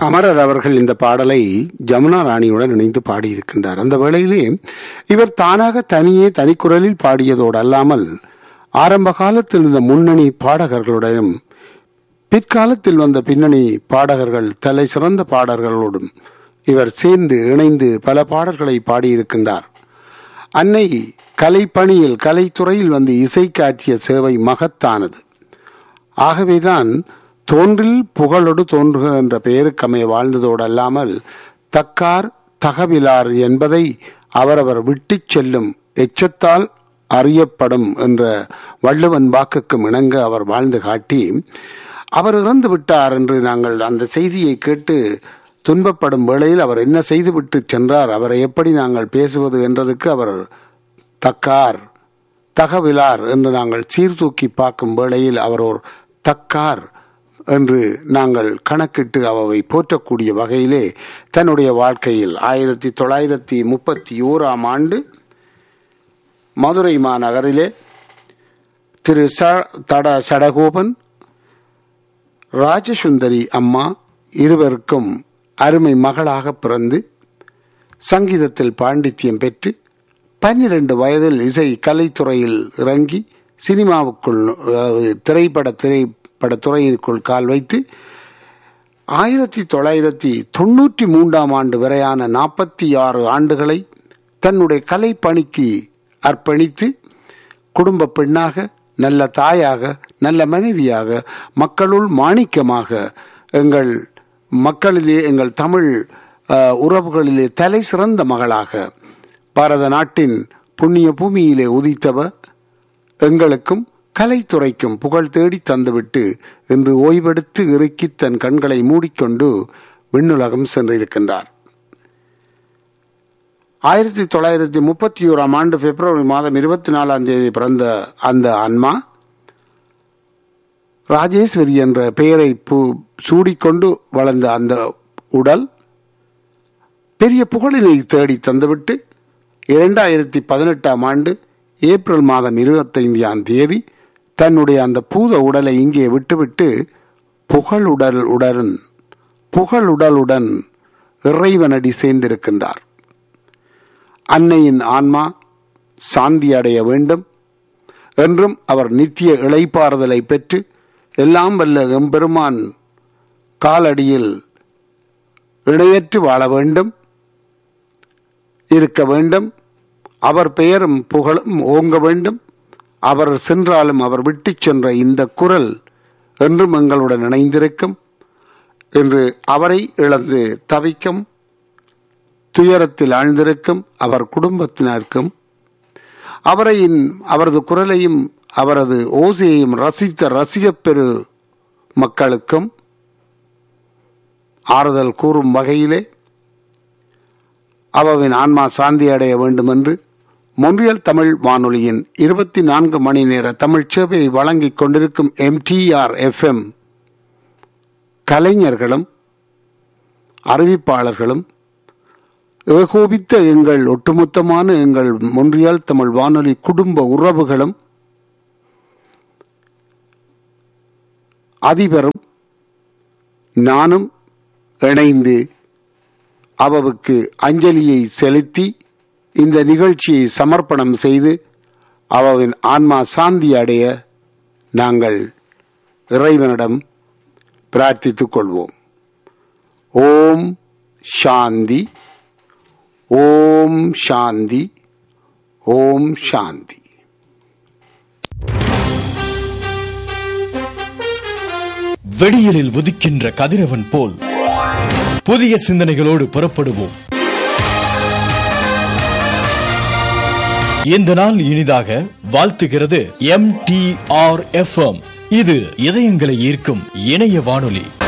அமரர் அவர்கள் இந்த பாடலை ஜமுனா ராணியுடன் இணைந்து பாடியிருக்கின்றார் அந்த வேளையிலே இவர் தானாக தனியே தனிக்குரலில் பாடியதோடு அல்லாமல் ஆரம்ப காலத்தில் இருந்த முன்னணி பாடகர்களுடனும் பிற்காலத்தில் வந்த பின்னணி பாடகர்கள் தலை சிறந்த பாடகர்களோடும் இவர் சேர்ந்து இணைந்து பல பாடல்களை பாடியிருக்கின்றார் அன்னை கலைப்பணியில் கலைத்துறையில் வந்து இசைக்காற்றிய சேவை மகத்தானது ஆகவேதான் தோன்றில் புகழொடு தோன்றுக என்ற பெயருக்கமைய வாழ்ந்ததோடு அல்லாமல் தக்கார் தகவிலார் என்பதை அவரவர் விட்டுச் செல்லும் எச்சத்தால் அறியப்படும் என்ற வள்ளுவன் வாக்குக்கும் இணங்க அவர் வாழ்ந்து காட்டி அவர் இறந்து விட்டார் என்று நாங்கள் அந்த செய்தியை கேட்டு துன்பப்படும் வேளையில் அவர் என்ன செய்துவிட்டு சென்றார் அவரை எப்படி நாங்கள் பேசுவது என்றதுக்கு அவர் தக்கார் தகவிலார் என்று நாங்கள் சீர்தூக்கி பார்க்கும் வேளையில் அவர் ஒரு தக்கார் என்று நாங்கள் கணக்கிட்டு அவை போற்றக்கூடிய வகையிலே தன்னுடைய வாழ்க்கையில் ஆயிரத்தி தொள்ளாயிரத்தி முப்பத்தி ஓராம் ஆண்டு மதுரை மாநகரிலே திரு தட சடகோபன் ராஜசுந்தரி அம்மா இருவருக்கும் அருமை மகளாக பிறந்து சங்கீதத்தில் பாண்டித்யம் பெற்று பன்னிரண்டு வயதில் இசை கலைத்துறையில் இறங்கி சினிமாவுக்குள் திரைப்பட திரைப்பட துறையிற்குள் கால் வைத்து ஆயிரத்தி தொள்ளாயிரத்தி தொன்னூற்றி மூன்றாம் ஆண்டு வரையான நாற்பத்தி ஆறு ஆண்டுகளை தன்னுடைய கலை பணிக்கு அர்ப்பணித்து குடும்ப பெண்ணாக நல்ல தாயாக நல்ல மனைவியாக மக்களுள் மாணிக்கமாக எங்கள் மக்களிலே எங்கள் தமிழ் உறவுகளிலே தலை சிறந்த மகளாக பாரத நாட்டின் புண்ணிய பூமியிலே உதித்தவர் எங்களுக்கும் கலைத்துறைக்கும் புகழ் தேடி தந்துவிட்டு இன்று ஓய்வெடுத்து இறுக்கி தன் கண்களை மூடிக்கொண்டு விண்ணுலகம் சென்றிருக்கின்றார் ஆயிரத்தி தொள்ளாயிரத்தி முப்பத்தி ஓராம் ஆண்டு பிப்ரவரி மாதம் இருபத்தி நாலாம் தேதி பிறந்த அந்த ஆன்மா ராஜேஸ்வரி என்ற பெயரை சூடிக்கொண்டு வளர்ந்த அந்த உடல் பெரிய புகழினை தேடி தந்துவிட்டு இரண்டாயிரத்தி பதினெட்டாம் ஆண்டு ஏப்ரல் மாதம் இருபத்தைந்தாம் தேதி தன்னுடைய அந்த பூத உடலை இங்கே விட்டுவிட்டு புகழுடல் உடன் புகழுடலுடன் இறைவனடி சேர்ந்திருக்கின்றார் அன்னையின் ஆன்மா சாந்தி அடைய வேண்டும் என்றும் அவர் நித்திய இளைப்பாறுதலை பெற்று எல்லாம் வல்ல எம்பெருமான் காலடியில் இடையற்று வாழ வேண்டும் இருக்க வேண்டும் அவர் பெயரும் புகழும் ஓங்க வேண்டும் அவர் சென்றாலும் அவர் விட்டுச் சென்ற இந்த குரல் என்றும் எங்களுடன் இணைந்திருக்கும் என்று அவரை இழந்து தவிக்கும் துயரத்தில் ஆழ்ந்திருக்கும் அவர் குடும்பத்தினருக்கும் அவரையின் அவரது குரலையும் அவரது ஓசையையும் ரசித்த ரசிகப் பெரு மக்களுக்கும் ஆறுதல் கூறும் வகையிலே அவவின் ஆன்மா சாந்தி அடைய வேண்டும் என்று மொன்றியல் தமிழ் வானொலியின் இருபத்தி நான்கு மணி நேர தமிழ் சேவையை வழங்கிக் கொண்டிருக்கும் எம்டிஆர் எஃப்எம் கலைஞர்களும் அறிவிப்பாளர்களும் ஏகோபித்த எங்கள் ஒட்டுமொத்தமான எங்கள் மொன்றியால் தமிழ் வானொலி குடும்ப உறவுகளும் அதிபரும் நானும் இணைந்து அவவுக்கு அஞ்சலியை செலுத்தி இந்த நிகழ்ச்சியை சமர்ப்பணம் செய்து அவவின் ஆன்மா சாந்தி அடைய நாங்கள் இறைவனிடம் பிரார்த்தித்துக் கொள்வோம் ஓம் சாந்தி ஓம் சாந்தி ஓம் சாந்தி வெடியலில் உதிக்கின்ற கதிரவன் போல் புதிய சிந்தனைகளோடு புறப்படுவோம் இந்த நாள் இனிதாக வாழ்த்துகிறது எம் டி ஆர் எஃப் இது இதயங்களை ஈர்க்கும் இணைய வானொலி